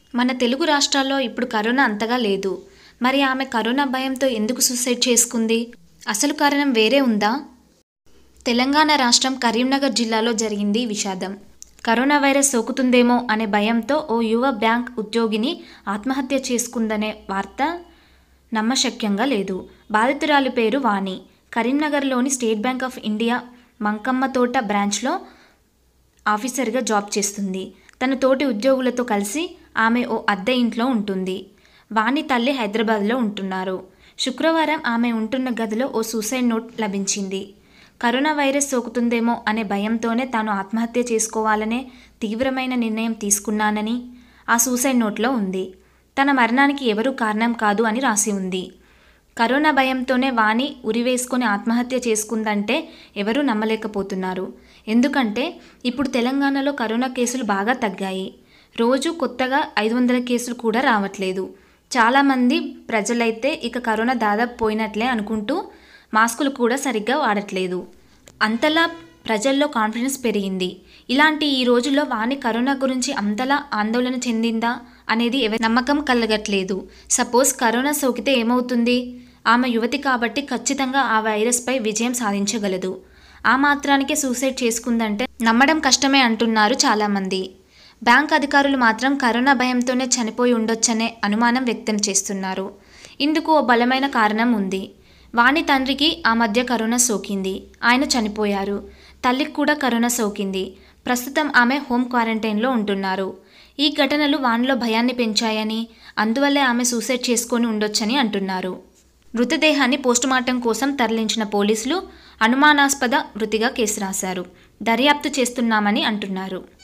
మన తెలుగు రాష్ట్రాల్లో ఇప్పుడు కరోనా అంతగా లేదు మరి ఆమె కరోనా భయంతో ఎందుకు సూసైడ్ చేసుకుంది అసలు కారణం వేరే ఉందా తెలంగాణ రాష్ట్రం కరీంనగర్ జిల్లాలో జరిగింది ఈ విషాదం కరోనా వైరస్ సోకుతుందేమో అనే భయంతో ఓ యువ బ్యాంక్ ఉద్యోగిని ఆత్మహత్య చేసుకుందనే వార్త నమ్మశక్యంగా లేదు బాధితురాలి పేరు వాణి కరీంనగర్లోని state bank of India Mankamma Thota బ్రాంచ్లో ఆఫీసర్గా జాబ్ చేస్తుంది తన తోటి ఉద్యోగులతో కలిసి ఆమె ఓ అద్దె ఇంట్లో ఉంటుంది వాణి తల్లి హైదరాబాద్లో ఉంటున్నారు శుక్రవారం ఆమె ఉంటున్న గదిలో ఓ సూసైడ్ నోట్ లభించింది కరోనా వైరస్ సోకుతుందేమో అనే భయంతోనే తాను ఆత్మహత్య చేసుకోవాలనే తీవ్రమైన నిర్ణయం తీసుకున్నానని ఆ సూసైడ్ నోట్లో ఉంది తన మరణానికి ఎవరూ కారణం కాదు అని రాసి ఉంది కరోనా భయంతోనే వాణి ఉరివేసుకొని ఆత్మహత్య చేసుకుందంటే ఎవరూ నమ్మలేకపోతున్నారు ఎందుకంటే ఇప్పుడు తెలంగాణలో కరోనా కేసులు బాగా తగ్గాయి రోజు కొత్తగా ఐదు వందల కేసులు కూడా రావట్లేదు చాలామంది ప్రజలైతే ఇక కరోనా దాదాపు పోయినట్లే అనుకుంటూ మాస్కులు కూడా సరిగ్గా వాడట్లేదు అంతలా ప్రజల్లో కాన్ఫిడెన్స్ పెరిగింది ఇలాంటి ఈ రోజుల్లో వాణి కరోనా గురించి అంతలా ఆందోళన చెందిందా అనేది ఎవరి నమ్మకం కలగట్లేదు సపోజ్ కరోనా సోకితే ఏమవుతుంది ఆమె యువతి కాబట్టి ఖచ్చితంగా ఆ వైరస్పై విజయం సాధించగలదు ఆ మాత్రానికే సూసైడ్ చేసుకుందంటే నమ్మడం కష్టమే అంటున్నారు చాలామంది బ్యాంక్ అధికారులు మాత్రం కరోనా భయంతోనే చనిపోయి ఉండొచ్చనే అనుమానం వ్యక్తం చేస్తున్నారు ఇందుకు ఓ బలమైన కారణం ఉంది వాణి తండ్రికి ఆ మధ్య కరోనా సోకింది ఆయన చనిపోయారు తల్లికి కూడా కరోనా సోకింది ప్రస్తుతం ఆమె హోమ్ క్వారంటైన్లో ఉంటున్నారు ఈ ఘటనలు వానిలో భయాన్ని పెంచాయని అందువల్లే ఆమె సూసైడ్ చేసుకొని ఉండొచ్చని అంటున్నారు మృతదేహాన్ని పోస్టుమార్టం కోసం తరలించిన పోలీసులు అనుమానాస్పద మృతిగా కేసు రాశారు దర్యాప్తు చేస్తున్నామని అంటున్నారు